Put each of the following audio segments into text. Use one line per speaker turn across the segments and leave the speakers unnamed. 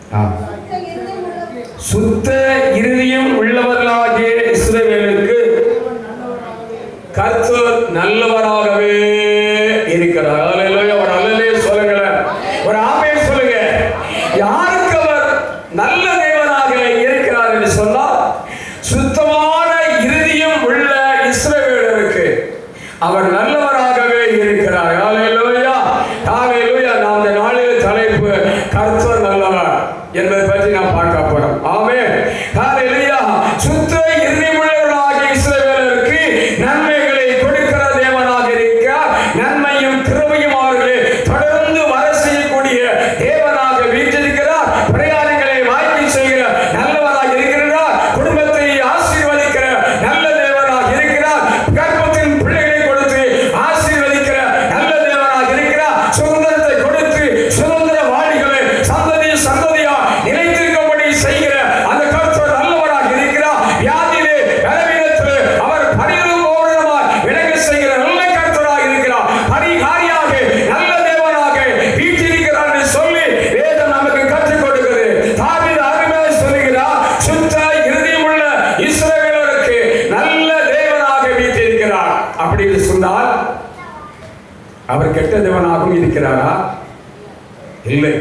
ஆ. சுத்த இருதயம் உள்ளவர்களாகிய இஸ்ரவேலுக்கு கர்த்தர் நல்லவராகவே இருக்கிறார் அல்லேலூயா ஒரு அல்லலே சொல்லுங்களேன் ஒரு ஆமென் சொல்லுங்க யாருக்கு அவர் நல்ல தேவனாக இருக்கிறார் என்று சொன்னால் சுத்தமான இருதயம் உள்ள இஸ்ரவேலருக்கு அவர் நல்லவராகவே இருக்கிறார் ஹalleluya ஹalleluya நாம் இந்த நாளில் தலைப்பு கர்த்தர் நல்லவர் என்பதை பற்றி நாம் பார்க்க போறோம் ஆமென் ஹalleluya சுத்த இருதயமுள்ளவர்களாகிய இஸ்ரவேலருக்கு நன்மைகளை கொடுக்கிற தேவனாக இருக்கிறார் நன்மையும் கிருபையும் அவர்களை தொடர்ந்து வர செய்யக்கூடிய தேவனாக வீற்றிருக்கிறார் பிரயாணங்களை வாய்ப்பு செய்கிற நல்லவராக இருக்கிறார் குடும்பத்தை ஆசீர்வதிக்கிற நல்ல தேவனாக இருக்கிறார் கர்ப்பத்தின் பிள்ளைகளை கொடுத்து ஆசீர்வதிக்கிற நல்ல தேவனாக இருக்கிறார் சுதந்திரத்தை கொடுத்து சுதந்திர வாடிகளை சந்ததி சந்ததியா நிலைத்திருக்கும்படி செய்கிற அந்த கர்த்தர் நல்லவராக இருக்கிறார் வியாதியிலே பலவீனத்திலே அவர் பரிபூரணமாய் விலக செய்கிற நல்ல கர்த்தராக இருக்கிறார் பரிகாரியாக நல்ல தேவனாக வீற்றிருக்கிறார் என்று சொல்லி வேதம் நமக்கு கற்றுக் கொடுக்கிறது தாவீது அருமையாக சொல்லுகிறார் சுத்த இருதயமுள்ள இஸ்ரவேலருக்கு நல்ல தேவனாக வீற்றிருக்கிறார் அப்படி என்று சொன்னால் அவர் கெட்ட தேவனாகவும் இருக்கிறாரா இல்லை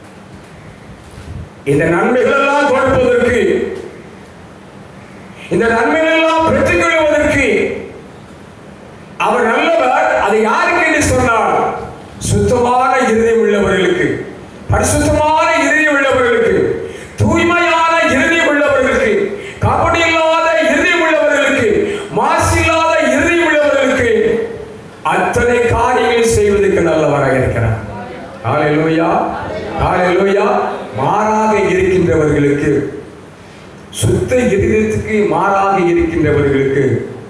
இந்த நன்மைகள் எல்லாம் கொடுப்பதற்கு இந்த நன்மைகள் எல்லாம் பெற்றுக்கொள்வதற்கு அவர் நல்லவர் அது யாருக்கு என்று சொன்னார் சுத்தமான இருதயம் உள்ளவர்களுக்கு பரிசுத்தமான இருதயம் உள்ளவர்களுக்கு தூய்மையான இருதயம் உள்ளவர்களுக்கு கபடி இல்லாத இருதயம் உள்ளவர்களுக்கு மாசில்லாத இருதயம் உள்ளவர்களுக்கு அத்தனை காரியங்கள் செய்வதற்கு நல்லவராக இருக்கிறார் ஹalleluya ஹalleluya மாறாக இருக்கின்றவர்களுக்கு சுத்த இருதயத்துக்கு மாறாக இருக்கின்றவர்களுக்கு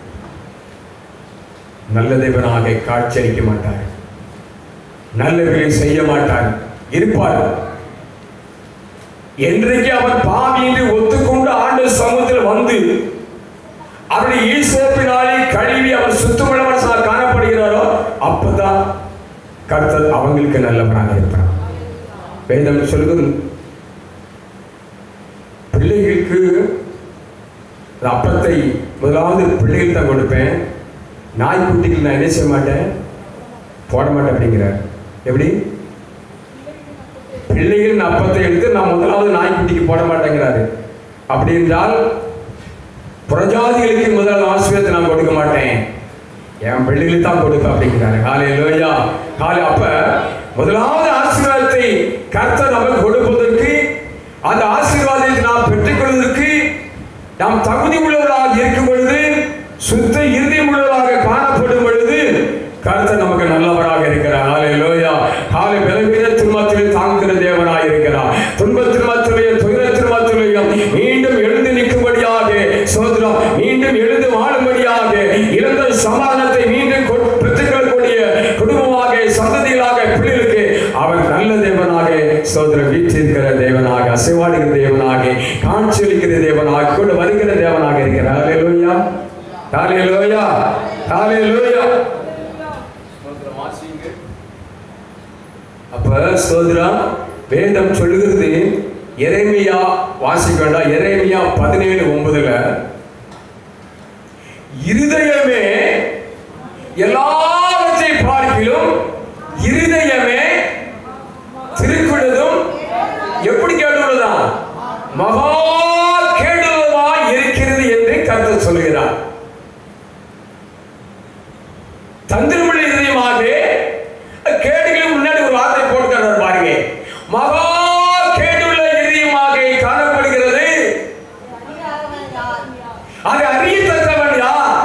நல்ல தேவனாக காட்சியளிக்க மாட்டார் நல்லவர்களை செய்ய மாட்டார் இருப்பார் என்றைக்கு அவர் பாவி என்று ஒத்துக்கொண்டு ஆண்டு சமூகத்தில் வந்து அவருடைய ஈசோப்பினாலே கழுவி அவர் சுத்தமுள்ள மனசாக காணப்படுகிறாரோ அப்பதான் கர்த்தர் அவங்களுக்கு நல்லவராக இருப்பார் வேதம் சொல்லுது பிள்ளைகளுக்கு அந்த அப்பத்தை முதலாவது பிள்ளைகள் தான் கொடுப்பேன் நாய்க்குட்டிகள் நான் என்ன செய்ய மாட்டேன் போட மாட்டேன் அப்படிங்கிறார் எப்படி பிள்ளைகள் அப்பத்தை எடுத்து நான் முதலாவது நாய்க்குட்டிக்கு போட மாட்டேங்கிறாரு அப்படி என்றால் புறஜாதிகளுக்கு முதல் ஆசிரியத்தை நான் கொடுக்க மாட்டேன் என் பிள்ளைகளுக்கு தான் கொடுக்க அப்படிங்கிறாரு காலை லோயா காலை அப்ப முதலாவது ஆசீர்வாதத்தை கர்த்தர் நமக்கு கொடுப்பதற்கு அந்த ஆசீர்வாதத்தை நாம் பெற்றுக்கொள்வதற்கு நாம் தகுதி உள்ளவராக இருக்கும் பொழுது சுத்த இருதயம் உள்ளவராக காணப்படும் பொழுது கர்த்தர் நமக்கு நல்லவராக இருக்கிறார் காலை லோயா காலை பலவீன துன்பத்தில் தாங்குகிற தேவனாக இருக்கிறார் துன்பத்தில் மத்தியிலையும் துயரத்தில் மத்தியிலையும் மீண்டும் எழுந்து நிற்கும்படியாக சோதரம் மீண்டும் எழுந்து வாழும்படியாக இழந்த சமாதானத்தை மீண்டும் கொ- பெற்றுக்கொள்ளக்கூடிய குடும்பமாக சந்ததிகளாக பிள்ளைகளுக்கு அவர் நல்ல தேவனாக சோதரம் வீற்றிருக்கிற தேவனாக அசைவாடுகிற தேவனாக காட்சியளிக்கிற தேவனாக கூட வருகிற தேவனாக இருக்கிறார் ஹalleluya ஹalleluya ஹalleluya அப்ப சோதரம் வேதம் சொல்லுகிறது எரேமியா வாசிக்க வேண்டாம் எரேமியா பதினேழு ஒன்பதுல இருதயமே எல்லாவற்றை பார்க்கிலும் இருதயமே திருக்குள்ளதும் எப்படி கேட்டுள்ளதான் மகா கேடுவதா இருக்கிறது என்று கருத்து சொல்லுகிறார் தந்திரமுள்ள இதயமாக கேடுகளுக்கு முன்னாடி ஒரு வார்த்தை போட்டுக்கிறார் பாருங்க மகா கேடுள்ள இதயமாக காணப்படுகிறது அதை அறியத்தக்கவன் யார்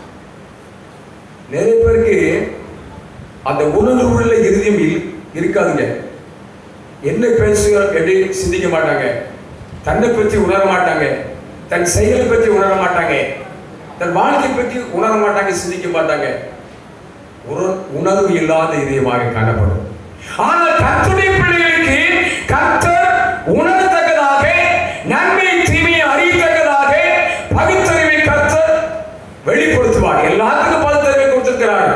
நிறைய பேருக்கு அந்த உணர்வு உள்ள இருதயம் இல்- இருக்காதுங்க என்ன பேசுகிற எப்படி சிந்திக்க மாட்டாங்க தன்னை பற்றி உணர மாட்டாங்க தன் செயலை பற்றி உணர மாட்டாங்க தன் வாழ்க்கை பற்றி உணர மாட்டாங்க சிந்திக்க மாட்டாங்க உணர்- உணர்வு இல்லாத இதயமாக காணப்படும் ஆனால் கர்த்தருடைய பிள்ளைகளுக்கு கர்த்தர் உணரத்தக்கதாக நன்மை தீமையை அறியத்தக்கதாக பகுத்தறிவை கர்த்தர் வெளிப்படுத்துவார் எல்லாத்துக்கும் பகுத்தறிவை கொடுத்திருக்கிறார்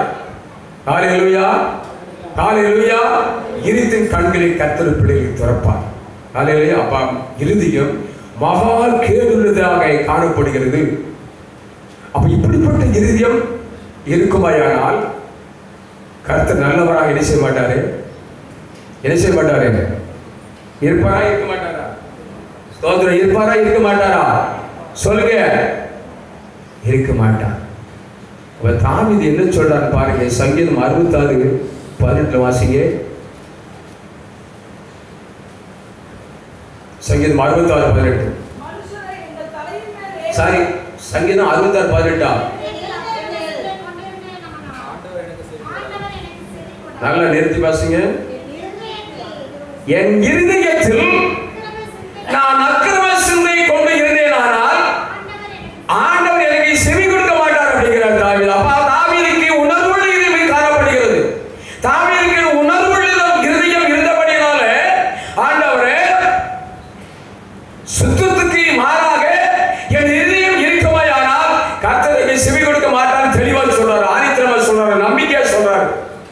காலையிலுயா காலையிலுயா இருத்தின் கண்களை கர்த்தர் பிள்ளைகளுக்கு திறப்பார் காலையிலேயே அப்பா இருதயம் மகா கேடுள்ளதாக காணப்படுகிறது அப்ப இப்படிப்பட்ட இருதயம் இருக்குமாயானால் கர்த்தர் நல்லவராக என்ன செய்ய மாட்டாரு என்ன செய்ய மாட்டாரு இருப்பாரா இருக்க மாட்டாரா ஸ்தோத்திரம் இருப்பாரா இருக்க மாட்டாரா சொல்லுங்க இருக்க மாட்டார் அப்ப தாவீது என்ன சொல்றாரு பாருங்க சங்கீதம் அறுபத்தாறு பதினெட்டுல வாசிங்க சங்கீதம் அறுபத்தாறு பதினெட்டு
மனுஷரை எங்கள் தலையின் மேல்
சாரி சங்கீதம் அறுபத்தாறு பதினெட்டா நல்லா நிறுத்தி பாசுங்க என் இருதயத்தில் நான் அக்கிரம சிந்தை கொண்டு இருந்தேன் ஆனால் ஆண்டவர் எனக்கு செவி கொடுக்க மாட்டார் அப்படிங்கிறார் தாவீது அப்பா தாவீதுக்கு உணர்வுள்ள இருதயம் காணப்படுகிறது தாவீதுக்கு உணர்வுள்ள இருதயம் இருந்தபடினால ஆண்டவரே சுத்தத்துக்கு மாறாக என் இருதயம் இருக்குமாயானால் கர்த்தருக்கு செவி கொடுக்க மாட்டார் தெளிவா சொல்றாரு ஆணித்தரமா சொல்றாரு நம்பிக்கையா சொல்றாரு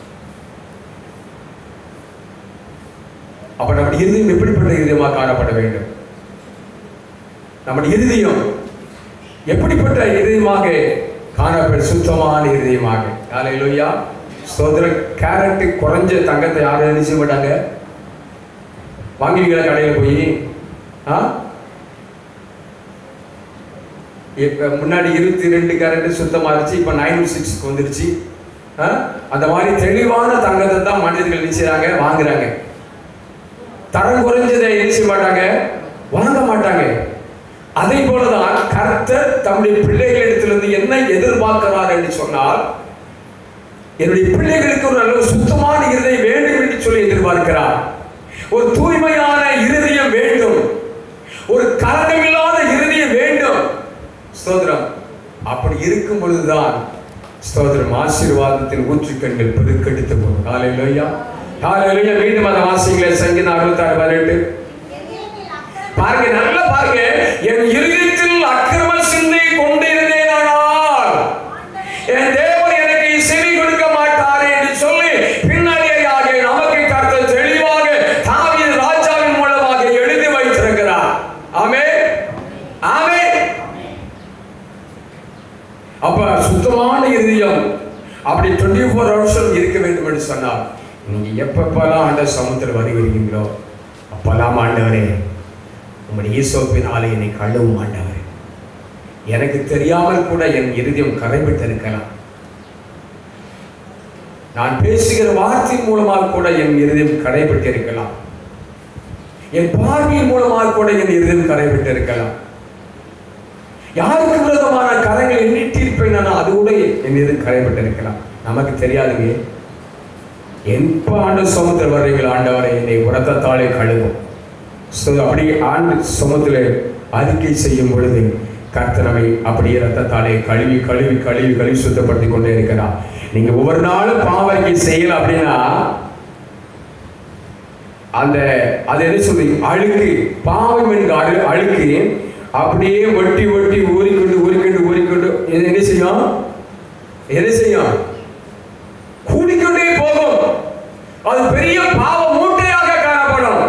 அப்ப நம்முடைய இருதயம் எப்படிப்பட்ட இருதயமா காணப்பட வேண்டும் நம்முடைய இருதயம் எப்படிப்பட்ட இருதயமாக காணப்பட சுத்தமான இருதயமாக காலையிலோயா சோதர கேரட் குறைஞ்ச தங்கத்தை யாரும் என்ன செய்ய மாட்டாங்க வாங்குவீங்களா கடையில் போய் ஆ இப்போ முன்னாடி இருபத்தி ரெண்டு கேரட் சுத்தமாக இருந்துச்சு இப்போ நைன் சிக்ஸ்க்கு வந்துருச்சு ஆ? அந்த மாதிரி தெளிவான தங்கத்தை தான் மனிதர்கள் என்ன செய்றாங்க வாங்குறாங்க தரம் குறைஞ்சதை என்ன செய்ய மாட்டாங்க வாங்க மாட்டாங்க அதே போலதான் கர்த்தர் தம்முடைய பிள்ளைகளிடத்திலிருந்து என்ன எதிர்பார்க்கிறார் என்று சொன்னால் என்னுடைய பிள்ளைகளுக்கு ஒரு நல்ல சுத்தமான இருதயம் வேண்டும் என்று சொல்லி எதிர்பார்க்கிறார் ஒரு தூய்மையான இருதயம் வேண்டும் ஒரு கலங்கமில்லாத இருதயம் வேண்டும் ஸ்தோத்திரம் அப்படி இருக்கும் பொழுதுதான் ஸ்தோத்திரம் ஆசீர்வாதத்தின் ஊற்றுக்கண்கள் பெருக்கெடுத்து போகும் காலையிலோயா காலையிலோயா மீண்டும் அந்த வாசிகளை சங்கீதம் அறுபத்தாறு பதினெட்டு பாருங்க நல்லா பாருங்க என் இருதயத்தில் அக்கிரம சிந்தை கொண்டிருந்தேனானால் என் தேவன் எனக்கு செவி கொடுக்க மாட்டார் என்று சொல்லி பின்னணியாக நமக்கு கர்த்தர் தெளிவாக தாவீது ராஜாவின் மூலமாக எழுதி வைத்திருக்கிறார் ஆமே ஆமே அப்ப சுத்தமான இருதயம் அப்படி டுவெண்ட்டி ஃபோர் ஹவர்ஸும் இருக்க வேண்டும் என்று சொன்னால் நீங்க எப்பப்பெல்லாம் ஆண்ட சமுத்திரம் வருகிறீங்களோ அப்பெல்லாம் ஆண்டவரே உங்களுடைய ஈசோப்பினாலே என்னை கழுவும் ஆண்டவரே எனக்கு தெரியாமல் கூட என் இருதயம் கரைவிட்டு இருக்கலாம் நான் பேசுகிற வார்த்தையின் மூலமாக கூட என் இருதயம் கரைபட்டு இருக்கலாம் என் பார்வையின் மூலமாக கூட என் இருதயம் கரைபட்டு இருக்கலாம் யாருக்கு விரோதமான கரங்களை நீட்டிருப்பேன் நான் அது கூட என் இருதயம் கரைபட்டு இருக்கலாம் நமக்கு தெரியாதுங்க எப்ப ஆண்டு சமுத்திரம் வர்றீங்களோ ஆண்டவரை என்னை உரத்தத்தாலே கழுவும் ஸோ அப்படி ஆண்டு சமத்துல அறிக்கை செய்யும் பொழுது கர்த்தனவை அப்படியே ரத்தத்தாலே கழுவி கழுவி கழுவி கழுவி சுத்தப்படுத்தி கொண்டே இருக்கிறார் நீங்க ஒவ்வொரு நாளும் பாவரிக்கை செய்யல அப்படின்னா அந்த அது என்ன சொல்லி அழுக்கு பாவம் என்கிற அழு அழுக்கு அப்படியே ஒட்டி ஒட்டி ஊறிக்கொண்டு ஊறிக்கொண்டு ஊறிக்கொண்டு இது என்ன செய்யும் என்ன செய்யும் கூடிக்கொண்டே போகும் அது பெரிய பாவ மூட்டையாக காணப்படும்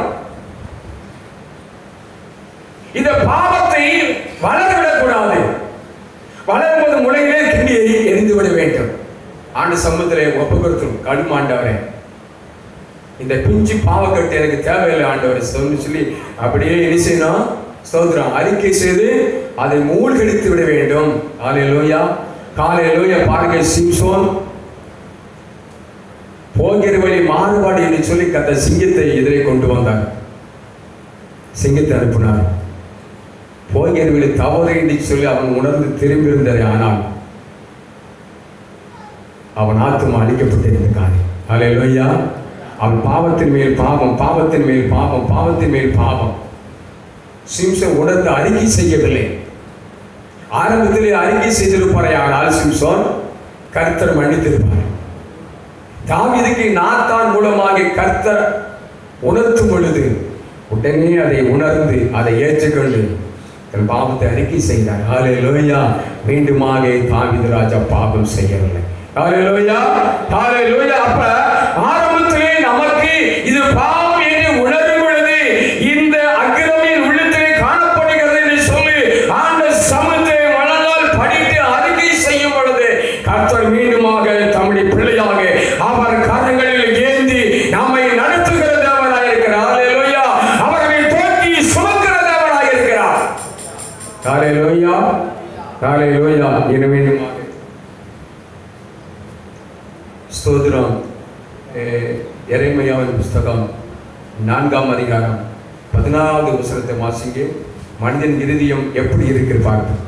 இந்த பாவத்தை வளரவிடக்கூடாது வளரும்போது முளையிலே கிண்டி எரி எரிந்து விட வேண்டும் ஆண்டு சமூகத்திலே ஒப்பு கொடுத்துரும் கடுமாண்டவரே இந்த பிஞ்சு பாவக்கட்டு எனக்கு தேவையில்லை ஆண்டவர் சொல்லி சொல்லி அப்படியே என்ன செய்யணும் ஸ்தோத்திரம் அறிக்கை செய்து அதை மூழ்கடித்து விட வேண்டும் காலை லோயா காலை லோயா பாருங்க சிம்சோன் போகிற வழி மாறுபாடு என்று சொல்லி கத்த சிங்கத்தை எதிரே கொண்டு வந்தார் சிங்கத்தை அனுப்பினார் போகிற வழி தவறு என்று சொல்லி அவன் உணர்ந்து திரும்பி இருந்தாரே ஆனால் அவன் ஆத்துமா அழிக்கப்பட்டிருந்தான் ஹalleluya அவன் பாவத்தின் மேல் பாவம் பாவத்தின் மேல் பாவம் பாவத்தின் மேல் பாவம் சிம்சன் உணர்ந்து அறிக்கை செய்யவில்லை ஆரம்பத்திலே அறிக்கை செய்திருப்பாரே ஆனால் சிம்சோன் கர்த்தர் மன்னித்திருப்பார் தாவீதுக்கு நாத்தான் மூலமாக கர்த்தர் உணர்த்தும் பொழுது உடனே அதை உணர்ந்து அதை ஏற்றுக்கொண்டு தன் பாவத்தை அறிக்கை செய்தார் ஹalleluya மீண்டுமாக தாவீது ராஜா பாவம் செய்யவில்லை ஹalleluya ஹalleluya அப்ப ஆரம்பத்திலே நமக்கு இது பாவம் என்று உணரும் பொழுது இந்த ஹalleluya எனவே ஸ்தோத்திரம் எரேமியாவின் புஸ்தகம் நான்காம் அதிகாரம் பதினாறாவது வசனத்தை வாசிங்க மனிதன் இருதயம் எப்படி இருக்கிறது பார்ப்போம்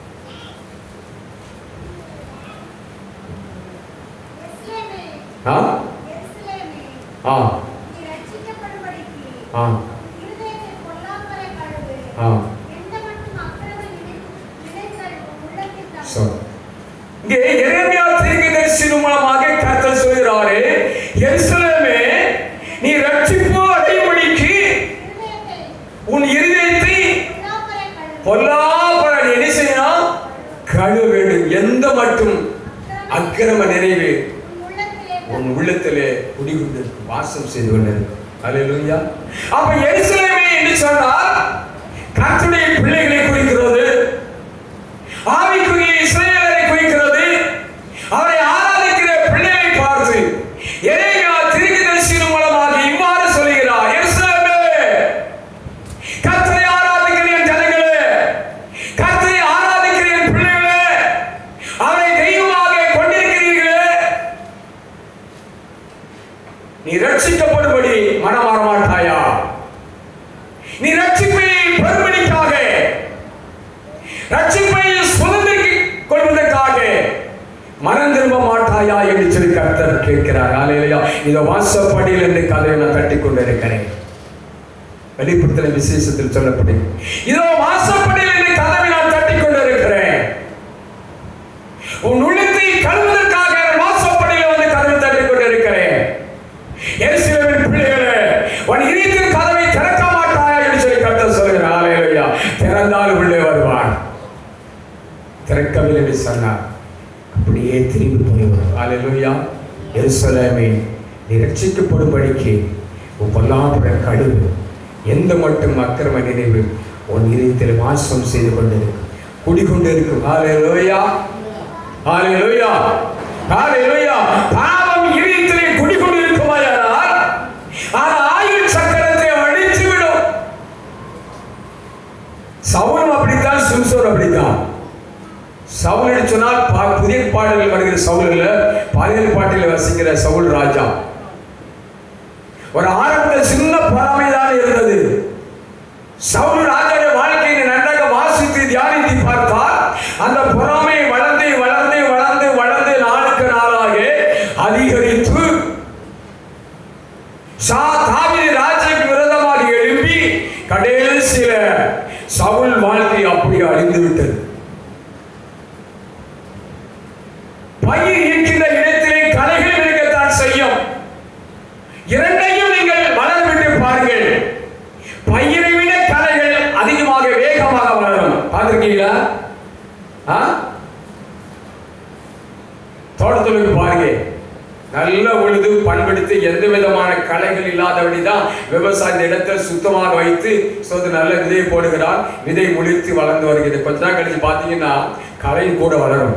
எருசலேமே,
ஆ
எருசலேமே,
ஆ
நீ ரட்சிக்கப்படும்படிக்கு
ஆ
இருதயத்தை பொல்லாங்கரை கழுவு.
ஆ
எந்த மட்டும் அக்கிரம நினை- நினைத்தல் உன் உள்ளத்தில் தங்கும்.
சொல். இங்கே எரேமியா தீர்க்கதரிசியின் மூலமாக கர்த்தர் சொல்கிறாரே எருசலேமே நீ ரட்சிப்பு அடையும்படிக்கு
இருதயத்தை
உன் இருதயத்தை
பொல்லாங்கரை கழுவு.
பொல்லாப்பட நீ என்ன செய்யணும் கழுவ வேண்டும் எந்த மட்டும் அக்கிரம நிறைவு
உன் உள்ளத்திலே
உன் உள்ளத்திலே குடிகொண்டு வாசம் செய்து கொண்டிருக்கும் அல்லேலூயா அப்ப எருசலேமே என்று சொன்னால் கர்த்தருடைய பிள்ளைகளை குறிக்கிறது ஆவிக்குரிய இஸ்ரவேலரை குறிக்கிறது அவரை ஆராதிக்கிற பிள்ளைகளை பார்த்து எரேமியா தீர்க்கதரிசியின் மூலமாக இவ்வாறு சொல்கிறார் எருசலேமே கர்த்தரை ஆராதிக்கிற என் ஜனங்களே கர்த்தரை ஆராதிக்கிற என் பிள்ளைகளே அவரை தெய்வமாக கொண்டிருக்கிறீர்களே நீ ரட்சிக்கப்படும்படி மனம் மாற மாட்டாயா நீ ரட்சிப்பை பெறும்படிக்காக ரட்சிப்பை சுதந்திரிக் கொள்வதற்காக மனம் திரும்ப மாட்டாயா என்று சொல்லி கர்த்தர் கேட்கிறார் ஆலையிலையா இதோ வாசப்படியில் என்று கதையை நான் தட்டி கொண்டிருக்கிறேன் வெளிப்படுத்தல விசேஷத்தில் சொல்லப்படும் இதோ வாசப்படியில் என்று கதவை நான் தட்டி கொண்டிருக்கிறேன் உன் உள்ளத்தை கழுவதற்காக நான் வாசப்படியில் வந்து கதவை தட்டி கொண்டிருக்கிறேன் எருசலேமின் பிள்ளைகளே உன் இதயத்தின் கதவை திறக்க மாட்டாயா என்று சொல்லி கர்த்தர் சொல்கிறார் ஆலையிலையா திறந்தால் உள்ளே வருவான் திறக்கவில்லை என்று சொன்னார் அப்படியே திரும்பி போய்விடும் ஆலையிலையா எருசலேமே நீ ரட்சிக்கப்படும்படிக்கு உன் பொல்லாப்புற கழுவு எந்த மட்டும் அக்கிரம நினைவு உன் இதயத்தில் வாசம் செய்து கொண்டிருக்கும் குடிகொண்டிருக்கும் ஆலையிலோயா ஆலையிலோயா ஆலையிலோயா பாவம் இதயத்திலே குடிகொண்டிருக்குமாயானால் அது ஆயுள் சக்கரத்தை அழித்து விடும் சவுலும் அப்படித்தான் சிம்சோன் அப்படித்தான் சவுல் என்று சொன்னால் பா- புதிய பாடலில் வருகிற சவுல் இல்ல பழைய பாட்டில் வசிக்கிற சவுல் ராஜா ஒரு ஆரம்பத்தில் சின்ன பொறாமை தான் இருந்தது சவுல் ராஜாவுடைய வாழ்க்கையை நன்றாக வாசித்து தியானித்து பார்த்தால் அந்த பொறாமை வளர்ந்து வளர்ந்து வளர்ந்து வளர்ந்து நாளுக்கு நாளாக அதிகரித்து சா தாவீது ராஜாவுக்கு விரோதமாக எழும்பி கடைசியில சவுல் வாழ்க்கை அப்படி அழிந்து விட்டது பயிர் இருக்கின்ற இடத்திலே கலைகள் இருக்கத்தான் செய்யும் இரண்டையும் நீங்கள் வளர்விட்டு பாருங்கள் பயிரை விட கலைகள் அதிகமாக வேகமாக வளரும் பார்த்திருக்கீங்களா ஆ? தோட்டத்தில் பாருங்க நல்ல உழுது பண்படுத்தி எந்த விதமான களைகள் இல்லாதபடி தான் விவசாய இந்த இடத்தை சுத்தமாக வைத்து சொந்த நல்ல விதையை போடுகிறார் விதை முளிர்த்து வளர்ந்து வருகிறது கொஞ்ச நாள் கழிச்சு பார்த்தீங்கன்னா களையும் கூட வளரும்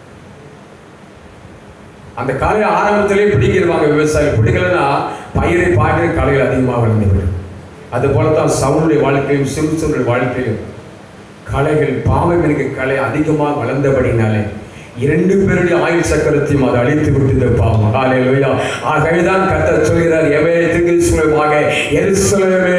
அந்த கலையை ஆரம்பத்திலே பிடிக்கிடுவாங்க விவசாயி பிடிக்கலன்னா பயிரை பார்க்கிற கலைகள் அதிகமாக வளர்ந்து விடும் அது போல தான் சவுளுடைய வாழ்க்கையும் சிம்சனுடைய வாழ்க்கையும் கலைகள் பாவம் எனக்கு கலை அதிகமாக வளர்ந்தபடினாலே இரண்டு பேருடைய ஆயுள் சக்கரத்தையும் அது அழித்து விட்டது பாவம் ஹalleluya ஆகவேதான் கர்த்தர் சொல்கிறார் எவேத்துக்கு சுலமாக எருசலேமே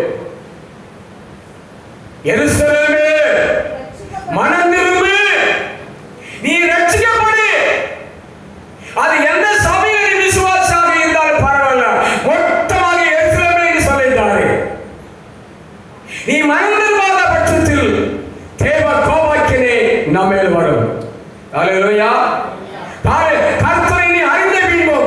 எருசலேமே மனம் திரும்பு நீ ரட்சிக்கப்படு அது எந்த சபையில நீ விசுவாசாக இருந்தாலும் பரவாயில்ல மொத்தமாக எருசலேமே என்று சொல்லிட்டாரு நீ மனந்திருவாத பட்சத்தில் தேவ கோபாக்கினே நம்மேல் வரும் அல்லேலூயா பாரு கர்த்தரை நீ அறிந்த பின்பும்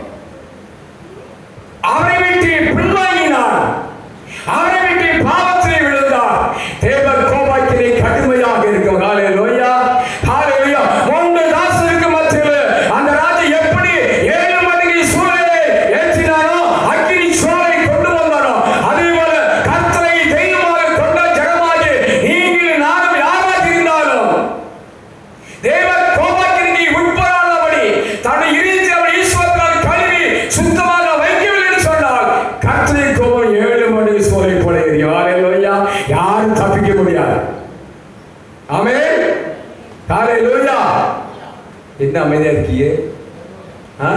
அவரை விட்டு பின்வாங்கினார் அவரை விட்டு பாவத்திலே விழுந்தார் தேவ கோபாக்கினை கடுமையாக இருக்கும் ஹalleluya ஹalleluya மூன்று தாசருக்கு மத்தியில் அந்த ராஜா எப்படி ஏழு மணிக்கு சூழலை ஏற்றினாரோ அக்கினி சூழலை கொண்டு வந்தாரோ அதே போல கர்த்தரை தெய்வமாக கொண்ட ஜனமாகி நீங்கள் நானும் யாராக இருந்தாலும் தேவ கோபாக்கிற்கு உட்படாதபடி தன்னை இருந்து அவர் ஈஸ்வரனால் கழுவி சுத்தமாக வைக்கவில்லை என்று சொன்னால் கர்த்தரை கோபம் ஏழு மணி சோலை போல எரியும் ஹalleluya யாரும் தப்பிக்க முடியாது ஆமே ஹalleluya என்ன அமைதியா இருக்கீங்க ஆ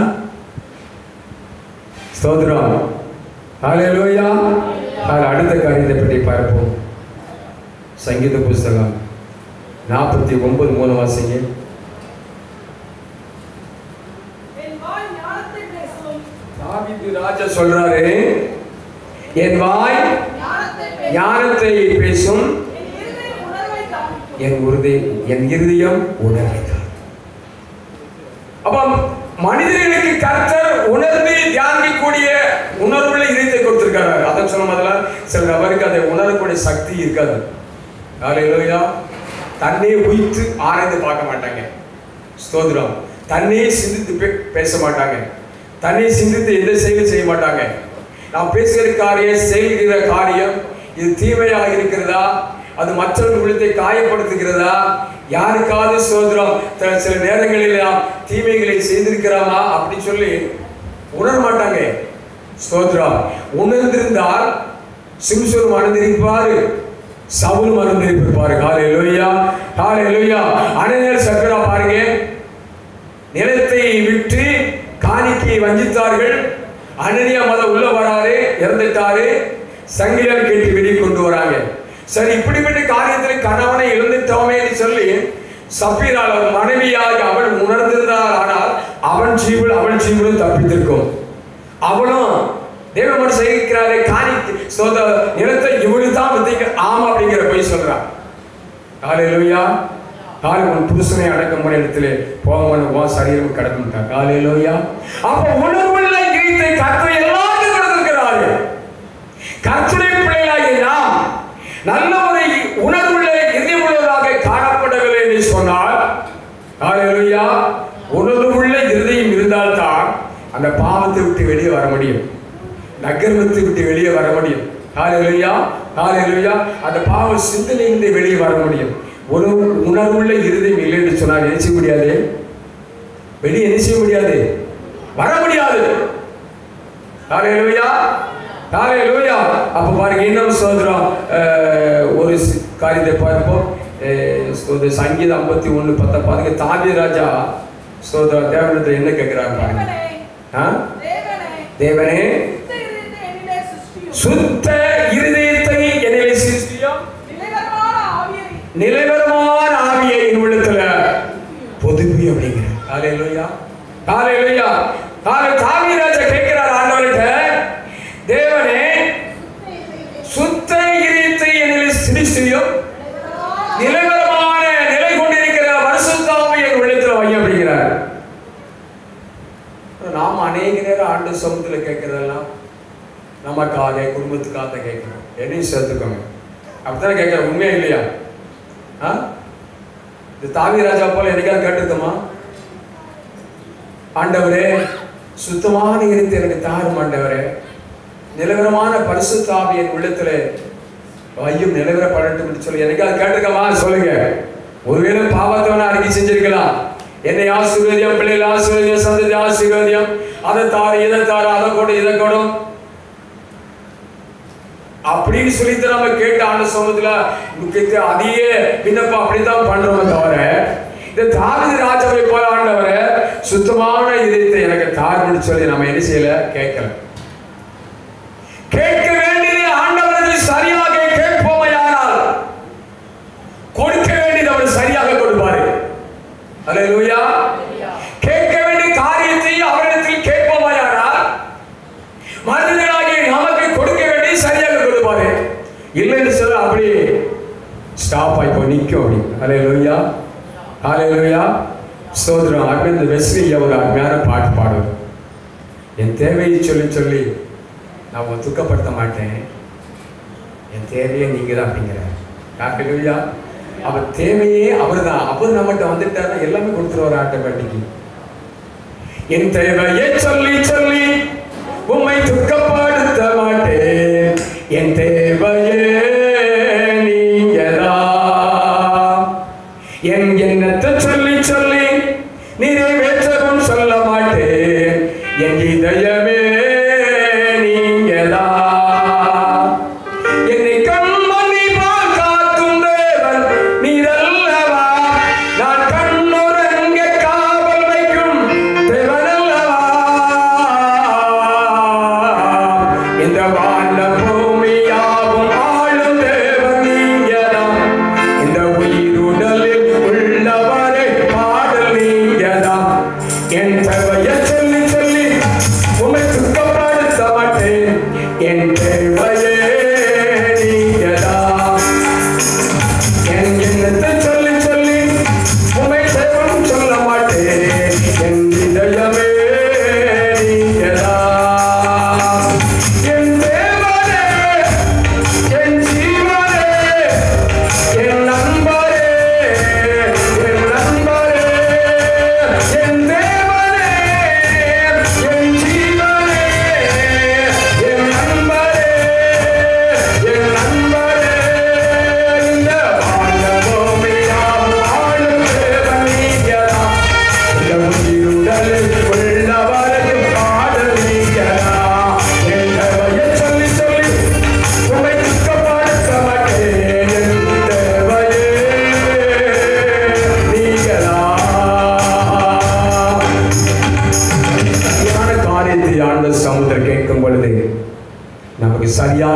ஸ்தோத்திரம் ஹalleluya ஹால அடுத்த காரியத்தை பற்றி பார்ப்போம் சங்கீத புஸ்தகம் நாற்பத்தி ஒன்பது மூணு வாசிங்க
என் வாய் ஞானத்தை பேசும்
தாவீது ராஜா சொல்றாரு என் வாய்
ஞானத்தை பேசும்
ஞானத்தை பேசும்
என் இருதயம் உணர்வை காமிக்கும்
என் உறுதி என் இருதயம் உணர்வைதான் அப்ப மனிதர்களுக்கு கர்த்தர் உணர்ந்து தியானிக்கக்கூடிய உணர்வுள்ள இதயத்தை கொடுத்திருக்காரு அதான் சொன்ன முதல்ல சில நபருக்கு அதை உணரக்கூடிய சக்தி இருக்காது ஹalleluya தன்னை உயித்து ஆராய்ந்து பார்க்க மாட்டாங்க ஸ்தோத்திரம் தன்னையே சிந்தித்து பே- பேச மாட்டாங்க தன்னை சிந்தித்து எந்த செயலும் செய்ய மாட்டாங்க நாம் பேசுகிற காரியம் செய்கிற காரியம் இது தீமையாக இருக்கிறதா அது மற்றவர்கள் உள்ளத்தை காயப்படுத்துகிறதா யாருக்காவது சோதரம் த- சில நேரங்களில் நாம் தீமைகளை செய்திருக்கிறோமா அப்படி சொல்லி உணர மாட்டாங்க ஸ்தோத்ரம் உணர்ந்திருந்தால் சிம்சோன் மறந்திருப்பாரு சவுல் மறந்திருப்பாரு காலை லோய்யா காலை லோய்யா அனைவர் சக்கரா பாருங்க நிலத்தை விட்டு காணிக்கையை வஞ்சித்தார்கள் அனனியா மத உள்ள வராரு இறந்துட்டாரு சங்கிலியால் கேட்டு வெளியே கொண்டு வராங்க சரி இப்படிப்பட்ட காரியத்தில் கணவனை இழந்துட்டோமேன்னு சொல்லி சப்பீரால் அவன் மனைவியாகி அவள் உணர்ந்திருந்தாள் ஆனால் அவன் ஜீவன் அவள் ஜீவனும் தப்பித்திருக்கும் அவளும் தேவமன் செய்கிறாரே காணி சோத நிலத்தை இவளு தான் விதைக்க ஆமா அப்படிங்கிற போய் சொல்றான் காலையிலோயா காலை உன் புருஷனை அடக்கம் பண்ண இடத்துல போவன் வா சரீரம் கடந்துட்டான் காலையிலோயா அப்ப உணர்வுள்ள கீத்தை கர்த்தர் எல்லாருக்கும் கொடுத்திருக்கிறாரு கர்த்தருடைய பிள்ளைகளாகிய நாம் நல்ல ஒரு உணர்வுள்ள இதயமுள்ளவராக காணப்படவில்லை என்று சொன்னால் காலையிலோயா உணர்வுள்ள இருதயம் இருந்தால்தான் அந்த பாவத்தை விட்டு வெளியே வர முடியும் நகர்வத்தை விட்டு வெளியே வர முடியும் காலையிலா காலையிலா அந்த பாவ சிந்தனையிலிருந்து வெளியே வர முடியும் ஒரு உணர்வுள்ள இருதயம் இல்லை என்று சொன்னால் என்ன செய்ய முடியாது வெளியே என்ன செய்ய முடியாது வர முடியாது காலையிலா காலையிலா அப்ப பாருங்க இன்னும் சோதரம் ஒரு சி- காரியத்தை பார்ப்போம் அஹ், சோதர சங்கீதம் ஐம்பத்தி ஒண்ணு பத்த பாருங்க தாவி ராஜா சோதர தேவனத்தில் என்ன கேட்கிறாரு பாருங்க
தேவனே
ஆ?
தேவனே
தேவனே
சுத்த இருதயத்தை என்னிலே
சுத்த இருதயத்தை என்னிலே
சிருஷ்டியும்
சிருஷ்டியும்
நிலைவரமான ஆவியை
நிலைவரமான ஆவியை என் உள்ளத்துல பொதுப்பி அப்படிங்கிற காலையிலோயா காலையிலோயா காலை தாவி ராஜா கேட்கிறார் ஆண்டவர்கிட்ட தேவனே சுத்த இருதயத்தை என்னிலே சிருஷ்டியும் நிலைவரமான நிலை கொண்டிருக்கிற வருஷத்தாவை என் உள்ளத்துல வை அப்படிங்கிறார் நாம் அநேக நேரம் ஆண்டு சமூகத்துல கேட்கறதெல்லாம் நமக்காக குடும்பத்துக்காக கேட்கணும் என்னையும் சேர்த்துக்கோங்க அப்படித்தானே கேட்கற உண்மையா இல்லையா ஆ இந்த தாவி ராஜா போல என்னைக்காவது கேட்டிருக்கோமா ஆண்டவரே சுத்தமான இருத்து எனக்கு தாரும் ஆண்டவரே நிலவரமான பரிசுத்தாவி என் உள்ளத்துல ஐயும் நிலவரப்படட்டும் என்று சொல்லி என்னைக்காவது கேட்டிருக்கமா சொல்லுங்க ஒருவேளை பாவத்தை வேணா அறிக்கை செஞ்சிருக்கலாம் என்னை ஆசீர்வதியம் பிள்ளைகள் ஆசீர்வதியம் சந்ததி ஆசீர்வதியம் அதை தாரு இதை தாரு அதை கொடு இதை கொடும் அப்படின்னு சொல்லிட்டு நம்ம கேட்ட ஆண்டு சமூகத்துல முக்கியத்தை அதையே விண்ணப்பம் அப்படித்தான் பண்றோமே தவிர இந்த தாவித ராஜாவை போல ஆண்டவரை சுத்தமான இதயத்தை எனக்கு தாருன்னு சொல்லி நம்ம என்ன செய்யல கேட்கல கேட்க வேண்டியது ஆண்டவரத்தில் சரியாக கேட்போமையானால் கொடுக்க வேண்டியது அவர் சரியாக கொடுப்பாரு அல்லேலூயா கேட்க வேண்டிய காரியத்தை அவரிடத்தில் கேட்போமையானால் மனிதனாகிய நமக்கு கொடுக்க வேண்டிய சரியாக கொடுப்பாரு இல்லைன்னு சொல்ல அப்படி ஸ்டாப் ஆகி போய் நிற்கும் அப்படி அலே லோய்யா அலே லோய்யா சோதரம் அப்படி இந்த வெஸ்லி ஒரு அருமையான பாட்டு பாடுவார் என் தேவையை சொல்லி சொல்லி நான் உங்களை துக்கப்படுத்த மாட்டேன் என் தேவையை நீங்க தான் அப்படிங்கிறார் காக்கலுயா அவர் தேவையே அவர் தான் அவர் நம்மகிட்ட வந்துட்டாருன்னா எல்லாமே கொடுத்துருவார் ஆட்டோமேட்டிக்கு என் தேவையை சொல்லி சொல்லி உம்மை துக்கப்படுத்த மாட்டேன் என் தேவையே நீங்கதான் என் எண்ணத்தை சொல்லி சொல்லி நிறைவேற்றவும் சொல்ல மாட்டேன் என் இதயமே நீங்கதான் என்னை கண்மணி போல் காக்கும் தேவன் நீரல்ல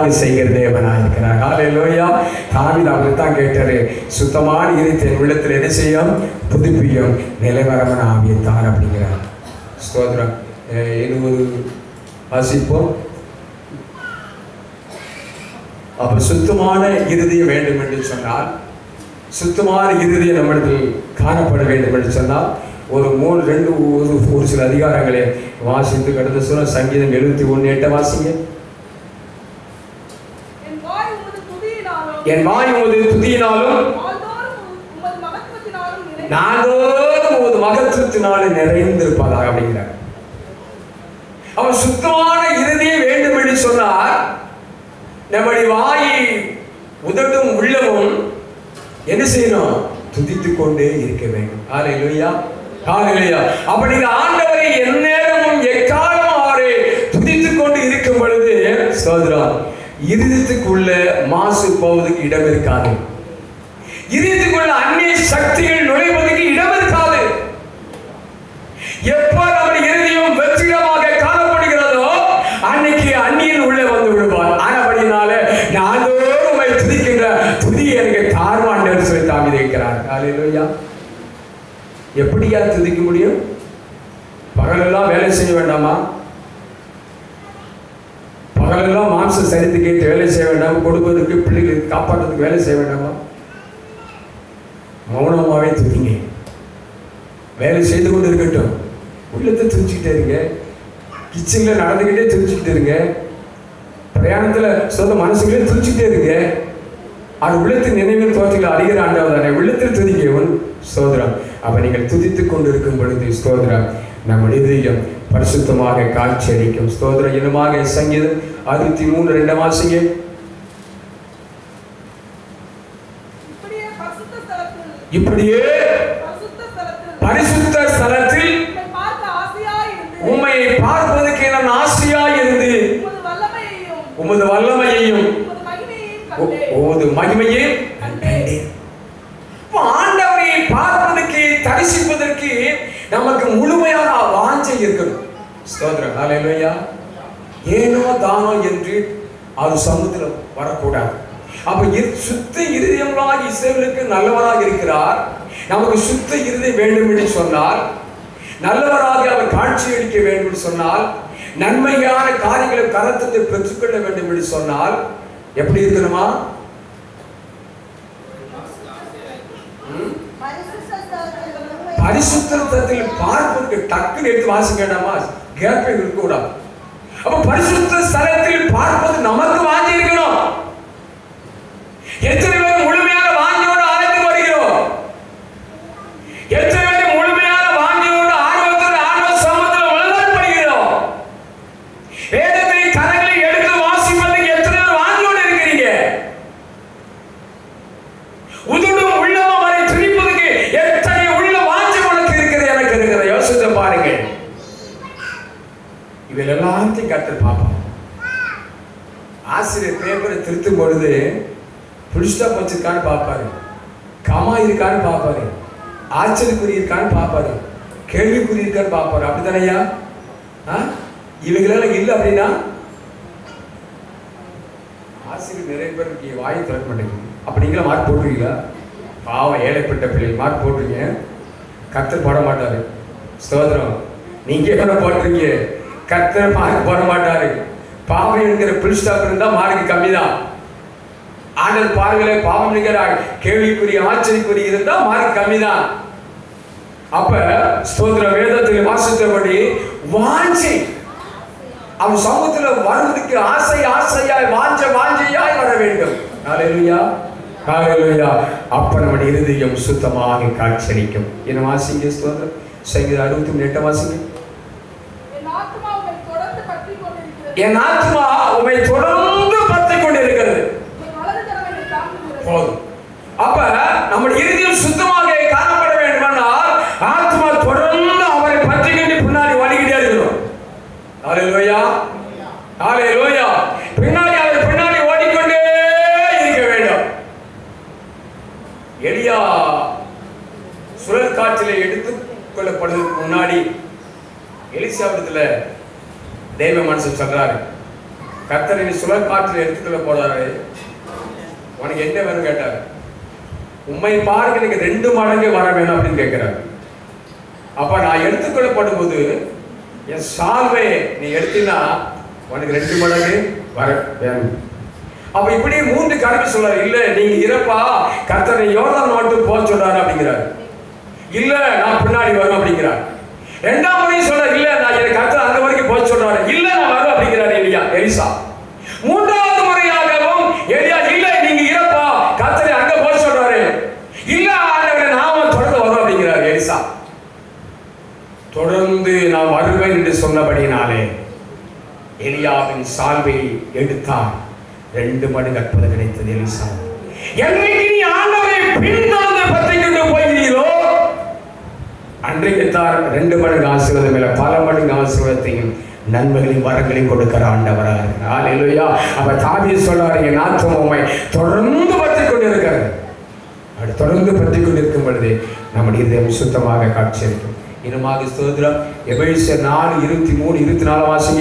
அற்புதமாக செய்கிற தேவனாக இருக்கிறார் ஹalleluya தாவீது அவர் தான் கேட்டாரு சுத்தமான இருத்தை என் உள்ளத்தில் என்ன செய்யும் புதுப்பியும் நிலைவரமன ஆவியை தார் அப்படிங்கிறார் ஸ்தோத்திரம் அஹ் எழுபது வாசிப்போம் அப்ப சுத்தமான இருதயம் வேண்டும் என்று சொன்னால் சுத்தமான இருதயம் நம்மிடத்தில் காணப்பட வேண்டும் என்று சொன்னால் ஒரு மூணு ரெண்டு ஒரு ஒரு சில அதிகாரங்களை வாசித்து கடந்த சொல்ல சங்கீதம் எழுபத்தி ஒன்று எட்ட வாசிங்க
என் வாய் உமது துதியினாலும்
என் வாய் உமது துதியினாலும்
நாள்தோறும் உமது மகத்துவத்தினாலும் நிறை-
நாள்தோறும் உமது மகத்துவத்தினாலே நிறைந்திருப்பதாக அப்படிங்கிறார் அவன் சுத்தமான இருதயம் வேண்டும் என்று சொன்னார் நம்முடைய வாயை உதட்டும் உள்ளமும் என்ன செய்யணும் துதித்துக் கொண்டே இருக்க வேண்டும் ஹalleluya ஹalleluya அப்ப நீங்க ஆண்டவரை எந்நேரமும் எக்காலமும் அவரை துதித்துக் கொண்டு இருக்கும் பொழுது ஸ்தோத்திரம் இருதயத்துக்குள்ள மாசு போவதற்கு இடம் இருக்காது இருதயத்துக்குள்ள அந்நிய சக்திகள் நுழைவதற்கு இடம் இருக்காது எப்போ நம்முடைய இருதயம் வெற்றிடமாக காணப்படுகிறதோ அன்னைக்கு அந்நியன் உள்ளே வந்து விடுவார் ஆனபடினால நாள்தோறும் உம்மை துதிக்கின்ற துதி எனக்கு தார்வாண்டர் சொல்லி தாமி இருக்கிறார் ஹalleluya எப்படியா துதிக்க முடியும் பகலெல்லாம் வேலை செய்ய வேண்டாமா பகலெல்லாம் மாம்சம் சரித்து கேட்டு வேலை செய்ய வேண்டாமா கொடுப்பதற்கு பிள்ளைகளுக்கு காப்பாற்றுறதுக்கு வேலை செய்ய வேண்டாமா மௌனமாவே துதிங்க வேலை செய்து கொண்டு இருக்கட்டும் உள்ளத்தை துணிச்சுக்கிட்டே இருங்க கிச்சனில் நடந்துக்கிட்டே துணிச்சுக்கிட்டே இருங்க பிரயாணத்தில் சொந்த மனசுக்குள்ளே துணிச்சுக்கிட்டே இருங்க அது உள்ளத்தின் நினைவில் தோற்றங்கள் அறிகிற ஆண்டவதானே உள்ளத்தில் துதிக்கவன் ஸ்தோத்திரம் அப்ப நீங்கள் துதித்துக் கொண்டு இருக்கும் பொழுது ஸ்தோத்திரம் நம்முடைய இதயம் பரிசுத்தமாக காட்சி அளிக்கும் ஸ்தோத்திரம் இனமாக சங்கீதம் அறுபத்தி மூணு ரெண்டாம் வாசிங்க
இப்படியே பரிசுத்த ஸ்தலத்தில்
இப்படியே
பரிசுத்த ஸ்தலத்தில்
பரிசுத்த ஸ்தலத்தில்
உம்மை பார்க்க ஆசையாயிருந்து
உம்மை பார்ப்பதற்கு நான் ஆசையாய் இருந்து
உமது வல்லமையையும்
உமது வல்லமையையும்
உமது மகிமையையும்
உ-
கண்டேன்
உமது மகிமையை கண்டேன் அப்ப ஆண்டவரை பார்ப்பதற்கு தரிசிப்பதற்கு நமக்கு முழுமையான வாஞ்சை இருக்கணும் ஸ்தோத்திரம் ஹalleluya ஏனோ தானோ என்று அது சமுத்திரம் வரக்கூடாது அப்ப இரு- சுத்த இருதயமாக இஸ்ரவேலுக்கு நல்லவராக இருக்கிறார் நமக்கு சுத்த இருதயம் வேண்டும் என்று சொன்னால் நல்லவராக அவர் காட்சி அளிக்க வேண்டும் என்று சொன்னால் நன்மையான காரியங்களை கரத்திலிருந்து பெற்றுக்கொள்ள வேண்டும் என்று சொன்னால் எப்படி இருக்கணுமா ம்? பரிசுத்தத்தில் பார்ப்பதற்கு டக்குன்னு எடுத்து வாசிக்க வேண்டாமா கேப்பே இருக்கக்கூடாது அப்ப பரிசுத்த ஸ்தலத்தில் பார்ப்பது நமக்கு வாஞ்சி இருக்கணும் எத்தனை பேர் முழுமையான வாஞ்சியோடு அழைத்து வருகிறோம் எத்தனை பேர் முழுமையான வாஞ்சியோடு ஆர்வத்தோடு ஆர்வ சமூகத்தில் வளர்ப்படுகிறோம் வேதத்தை கரங்களில் எடுத்து வாசிப்பதற்கு எத்தனை பேர் வாஞ்சியோடு இருக்கிறீங்க உதடும் உள்ளமும் வரை துணிப்பதற்கு எத்தனை உள்ள வாஞ்சி உனக்கு இருக்கிறது எனக்கு இருக்கிறது யோசித்து பாருங்க இதில் எல்லாத்தையும் கற்று பார்ப்போம் ஆசிரியர் பேப்பரை திருத்தும் பொழுது புலிஸ்டாப் வச்சிருக்கான்னு பார்ப்பாரு கமா இருக்கான்னு பார்ப்பாரு ஆச்சரியக்குறி இருக்கான்னு பார்ப்பாரு கேள்விக்குறி இருக்கான்னு பார்ப்பாரு அப்படித்தானையா ஆ இவைகளெல்லாம் இல்லை அப்படின்னா ஆசிரியர் நிறைய பேருக்கு வாயை திறக்க மாட்டேங்குது அப்ப நீங்களும் மார்க் போட்டுருக்கீங்களா பாவம் ஏழைப்பட்ட பிள்ளைகள் மார்க் போட்டுருங்க கர்த்தர் போட மாட்டாரு ஸ்தோத்திரம் நீங்க என்ன போட்டிருக்கீங்க கர்த்தர் மார்க் போட மாட்டாரு பாவம் என்கிற புல் ஸ்டாப் இருந்தா மார்க் கம்மி தான் ஆண்டர் பாருங்களே பாவம் என்கிற கேள்விக்குரிய ஆச்சரியக்குறி இருந்தா மார்க் கம்மி தான் அப்ப ஸ்தோத்திர வேதத்தில் வாசித்தபடி வாஞ்சி அவன் சமூகத்துல வருவதற்கு ஆசை ஆசையாய் வாஞ்ச வாஞ்சையாய் வர வேண்டும் ஹalleluya ஹalleluya அப்ப நம்முடைய இருதயம் சுத்தமாக காட்சியளிக்கும் என்ன வாசிங்க ஸ்தோத்திரம் சங்கீதம் அறுபத்தி மூணு எட்ட வாசிங்க
என் ஆத்மா உம்மை தொடர்ந்து பற்றிக் கொண்டிருக்கிறது
என் ஆத்மா உமை தொடர்ந்து பற்றி கொண்டிருக்கிறது
உம்மை வலது கரம் என்னை தாங்குகிறது
போதும் அப்ப நம்முடைய இருதயம் சுத்தமாக காணப்பட வேண்டுமானால் ஆத்மா தொடர்ந்து அவரை பற்றிக்கிட்டு பின்னாடி வலிக்கிட்டே இருக்கணும் ஹalleluya ஹalleluya பின்னாடி அவர் பின்னாடி ஓடிக்கொண்டே இருக்க வேண்டும் எலியா சுழல் காற்றிலே எடுத்துக் கொள்ளப்படுவதற்கு முன்னாடி எலிசாவிடத்துல தெய்வ மனுஷன் சொல்றாரு கத்தரை சுழல் காற்றில் எடுத்துக்கொள்ள போறாரு உனக்கு என்ன வேணும் கேட்டார் உண்மை பாருங்க எனக்கு ரெண்டு மடங்கு வர வேணும் அப்படின்னு கேட்கிறாரு அப்ப நான் எடுத்துக்கொள்ளப்படும் போது என் சால்வை நீ எடுத்தினா உனக்கு ரெண்டு மடங்கு வர வேணும் அப்ப இப்படி மூன்று கணக்கு சொல்றாரு இல்ல நீங்க இறப்பா கர்த்தரை யோர்தான் மட்டும் போக சொல்றாரு அப்படிங்கிறாரு இல்ல நான் பின்னாடி வரும் அப்படிங்கிறார் ரெண்டாம் முறையும் சொல்ற இல்ல நான் எனக்கு கர்த்தர் அந்த வரைக்கும் போக சொல்றாரு இல்ல நான் வருவேன் அப்படிங்கிறாரு எலியா எலிசா மூன்றாவது முறையாகவும் எலியா இல்ல நீங்க இறப்பா கர்த்தரை அங்க போக சொல்றாரு இல்ல ஆண்டவரே நாம தொடர்ந்து வரும் அப்படிங்கிறார் எலிசா தொடர்ந்து நான் வருவேன் என்று சொன்னபடினாலே எலியாவின் சால்வை எடுத்தார் ரெண்டு மடங்கு அற்புதம் கிடைத்தது எலிசா என்னைக்கு நீ ஆண்டவரை பின்தொடர்ந்து பற்றி கொண்டு போகிறீரோ அன்றைக்கு தான் ரெண்டு மடங்கு ஆசீர்வாதம் இல்லை பல மடங்கு ஆசீர்வாதத்தையும் நன்மைகளையும் வரங்களையும் கொடுக்கிற ஆண்டவராக இருக்கிறார் இல்லையா அப்ப தாவி சொல்றாரு என் ஆத்மா உம்மை தொடர்ந்து பற்றி கொண்டு இருக்கிறது அப்படி தொடர்ந்து பற்றி கொண்டிருக்கும் பொழுது நம்முடைய இதயம் சுத்தமாக காட்சியளிக்கும் இனமாக ஸ்தோத்திரம் எபேசியர் நாலு இருபத்தி மூணு இருபத்தி நாலு வாசிங்க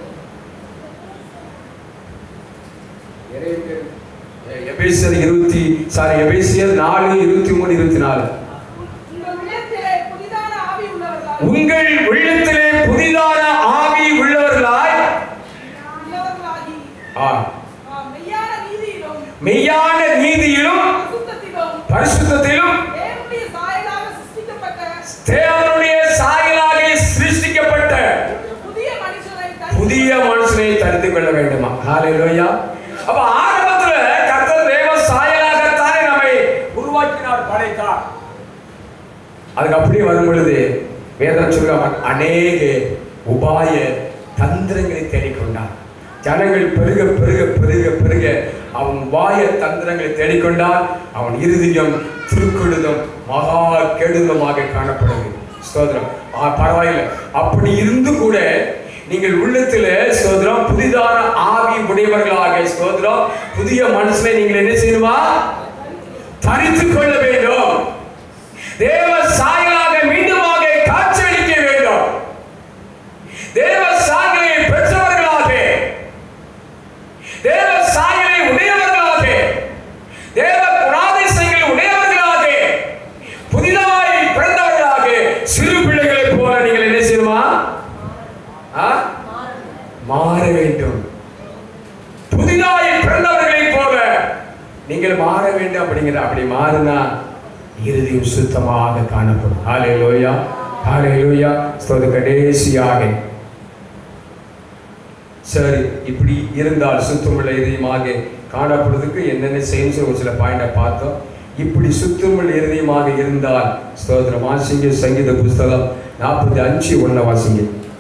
எபேசியர் இருபத்தி சாரி எபேசியர் நாலு இருபத்தி மூணு இருபத்தி நாலு
உங்கள் உள்ளத்திலே புதிதான ஆவி உள்ளவர்களாய்
உங்கள் உள்ளத்திலே புதிதான ஆவி உள்ளவர்களாய்
உள்ளவர்களாகி
ஆ,
ஆ, மெய்யான நீதியிலும்
மெய்யான நீதியிலும்
பரிசுத்தத்திலும்
பரிசுத்தத்திலும்
தேவனுடைய சாயலாக சிருஷ்டிக்கப்பட்ட
தேவனுடைய சாயலாக சிருஷ்டிக்கப்பட்ட
புதிய மனுஷனை தரித்து
புதிய மனுஷனை தரித்து கொள்ள வேண்டுமா ஹalleluya அப்ப ஆரம்பத்துல கர்த்தர் தேவ சாயலாகத்தானே நம்மை உருவாக்கினார் படைத்தார் அதுக்கு அப்படியே வரும் பொழுது வேதம் சொல்ல அவன் அநேக உபாய தந்திரங்களை தேடிக்கொண்டான் ஜனங்கள் பெருக பெருக பெருக பெருக அவன் உபாய தந்திரங்களை தேடிக்கொண்டால் அவன் இருதயம் திருக்கொழுதும் மகா கெடுதமாக காணப்படுது ஸ்தோத்திரம் ஆ பரவாயில்லை அப்படி இருந்து கூட நீங்கள் உள்ளத்தில் ஸ்தோத்திரம் புதிதான ஆவி உடையவர்களாக ஸ்தோத்திரம் புதிய மனுஷனை நீங்கள் என்ன செய்யணுமா தரித்துக் கொள்ள வேண்டும் தேவ சாயலாக மீண்டுமாக காட்சியளிக்க வேண்டும் தேவ சாயலை பெற்றவர்களாக தேவ சாயலை உடையவர்களாக தேவ குணாதிசயங்கள் உடையவர்களாக புதிதாய் பிறந்தவர்களாக சிறு பிள்ளைகளைப் போல நீங்கள் என்ன செய்யணுமா ஆ? மாற வேண்டும் புதிதாய் பிறந்தவர்களைப் போல நீங்கள் மாற வேண்டும் அப்படிங்கிற அப்படி மாறினா இறுதியும் சுத்தமாக காணப்படும் ஹalleluya ஹalleluya ஸ்தோத்திர கடைசியாக சரி இப்படி இருந்தால் சுத்தமுள்ள இதயமாக காணப்படுறதுக்கு என்னென்ன செய்யணும் ஒரு சில பாயிண்டை பார்த்தோம் இப்படி சுத்தமுள்ள இதயமாக இருந்தால் ஸ்தோத்திரம் வாசிங்க சங்கீத புஸ்தகம் நாற்பத்தி அஞ்சு ஒன்றை வாசிங்க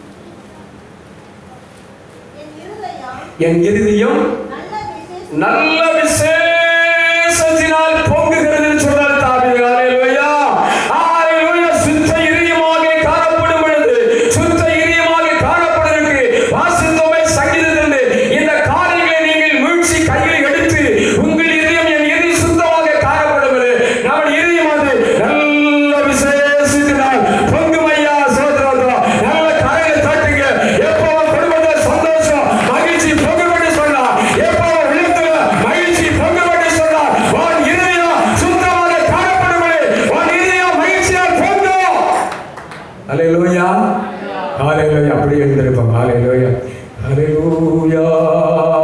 என் இருதயம்
என் இருதயம்
நல்ல விசேஷ
நல்ல விசேஷத்தினால் பொங்குகிறது சொன்னால் தாவீது ஹalleluya ஹalleluya சுத்த இதயமாக காணப்படும் பொழுது சுத்த இதயமாக காணப்படுவதற்கு வாசித்தோமே சங்கீதத்திலிருந்து இந்த காரியங்களை நீங்கள் மீழ்ச்சி கையில் எடுத்து உங்கள் இதயம் என் இதயம் சுத்தமாக காணப்படும் நம்ம இதயம் அது நல்ல விசேஷத்தினால் பொங்கும் ஐயா சோதரா நல்ல கரையை தட்டுங்க எப்போ குடும்பத்தில் சந்தோஷம் மகிழ்ச்சி பொங்கும் என்று சொன்னார் எப்போ உள்ளத்துல மகிழ்ச்சி பொங்கும் என்று சொன்னார் உன் இதயம் சுத்தமாக காணப்படுமே உன் இதயம் மகிழ்ச்சியால் பொங்கும் ஹalleluya ஹalleluya அப்படி எழுந்திருப்போம் ஹalleluya ஹalleluya